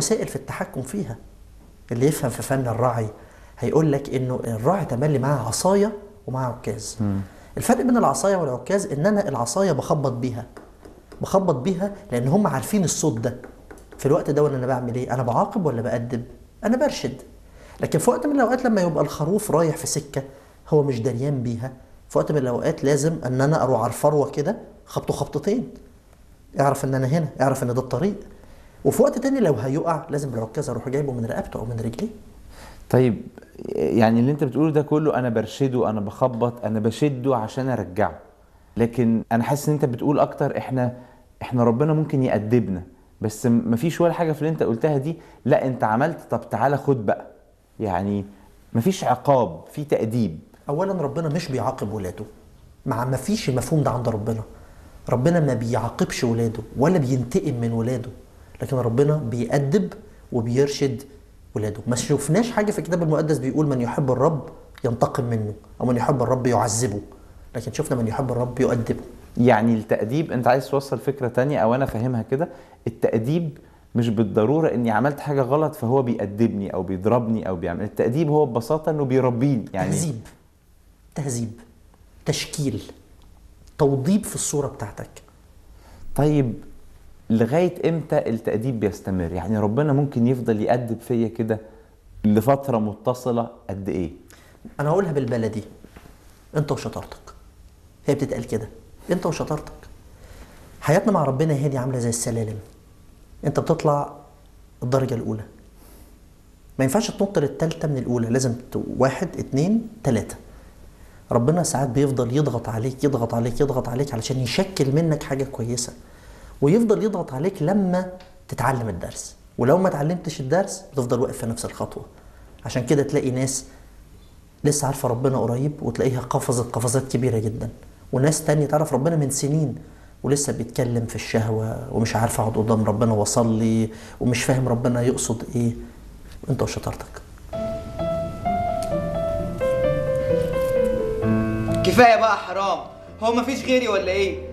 وسائل في التحكم فيها اللي يفهم في فن الرعي هيقول لك انه الراعي تملي معاه عصايه ومعاه عكاز الفرق بين العصايه والعكاز ان انا العصايه بخبط بيها بخبط بيها لان هم عارفين الصوت ده في الوقت ده وانا بعمل ايه انا بعاقب ولا بأدب انا برشد لكن في وقت من الاوقات لما يبقى الخروف رايح في سكه هو مش دريان بيها في وقت من الاوقات لازم ان انا اروح على الفروه كده خبطه خبطتين اعرف ان انا هنا اعرف ان ده الطريق وفي وقت تاني لو هيقع لازم بالعكاز اروح جايبه من رقبته او من رجليه طيب يعني اللي انت بتقوله ده كله انا برشده انا بخبط انا بشده عشان ارجعه لكن انا حاسس ان انت بتقول اكتر احنا احنا ربنا ممكن يأدبنا بس م- مفيش ولا حاجه في اللي انت قلتها دي لا انت عملت طب تعالى خد بقى يعني مفيش عقاب في تأديب اولا ربنا مش بيعاقب ولاده مع ما فيش المفهوم ده عند ربنا ربنا ما بيعاقبش ولاده ولا بينتقم من ولاده لكن ربنا بيأدب وبيرشد ولاده ما شفناش حاجه في الكتاب المقدس بيقول من يحب الرب ينتقم منه او من يحب الرب يعذبه لكن شفنا من يحب الرب يؤدبه يعني التأديب انت عايز توصل فكرة تانية او انا فاهمها كده التأديب مش بالضرورة اني عملت حاجة غلط فهو بيأدبني او بيضربني او بيعمل التأديب هو ببساطة انه بيربيني يعني تهذيب تهذيب تشكيل توضيب في الصوره بتاعتك طيب لغاية امتى التأديب بيستمر يعني ربنا ممكن يفضل يأدب فيا كده لفترة متصلة قد ايه انا هقولها بالبلدي انت وشطارتك هي بتتقال كده انت وشطارتك حياتنا مع ربنا هي دي عامله زي السلالم انت بتطلع الدرجه الاولى ما ينفعش تنط للتالتة من الاولى لازم ت- واحد اتنين تلاته ربنا ساعات بيفضل يضغط عليك يضغط عليك يضغط عليك علشان يشكل منك حاجه كويسه ويفضل يضغط عليك لما تتعلم الدرس ولو ما اتعلمتش الدرس بتفضل واقف في نفس الخطوه عشان كده تلاقي ناس لسه عارفه ربنا قريب وتلاقيها قفزت قفزات كبيره جدا وناس تانية تعرف ربنا من سنين ولسه بيتكلم في الشهوه ومش عارف اقعد قدام ربنا واصلي ومش فاهم ربنا يقصد ايه انت وشطارتك كفايه بقى حرام هو مفيش غيري ولا ايه